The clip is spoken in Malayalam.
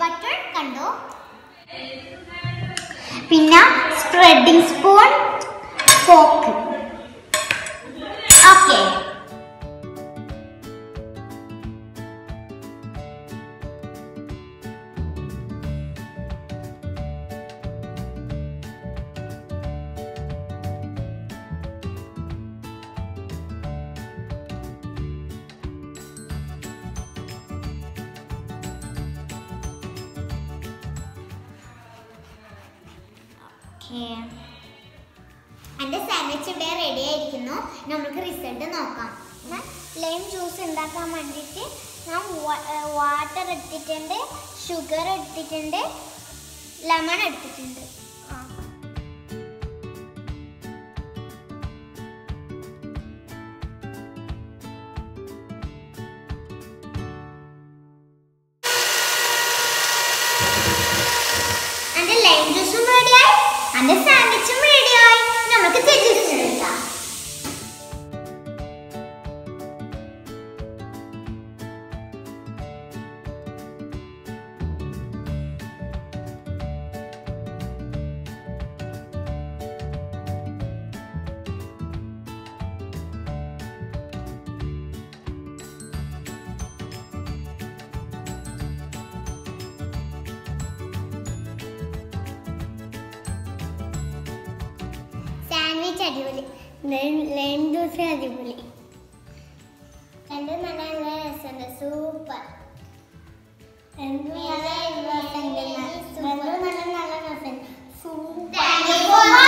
ബട്ടർ കണ്ടോ പിന്നെ സ്പ്രെഡിംഗ് സ്പൂൺ ഫോക്ക് ഓക്കെ എൻ്റെ സാൻഡ്വിച്ച് ഇവിടെ റെഡി ആയിരിക്കുന്നു നമുക്ക് റിസൾട്ട് നോക്കാം ലൈം ജ്യൂസ് ഉണ്ടാക്കാൻ വേണ്ടിയിട്ട് ഞാൻ വാട്ടർ എടുത്തിട്ടുണ്ട് ഷുഗർ എടുത്തിട്ടുണ്ട് ലെമൺ എടുത്തിട്ടുണ്ട് ആ. എൻ്റെ ലൈം ജ്യൂസും റെഡിയായി എൻ്റെ സാൻഡ്വിച്ചും റെഡിയായി നമുക്ക് ജ്യൂസ് എടുക്കാം സാൻഡ്വിച്ച് അടിപൊളി ലൈം ജ്യൂസ് അടിപൊളി രണ്ടും നല്ല നല്ല രസമുണ്ട് സൂപ്പർ രണ്ടും നല്ല രസമുണ്ട് രണ്ടും നല്ല നല്ല രസമുണ്ട് സൂപ്പർ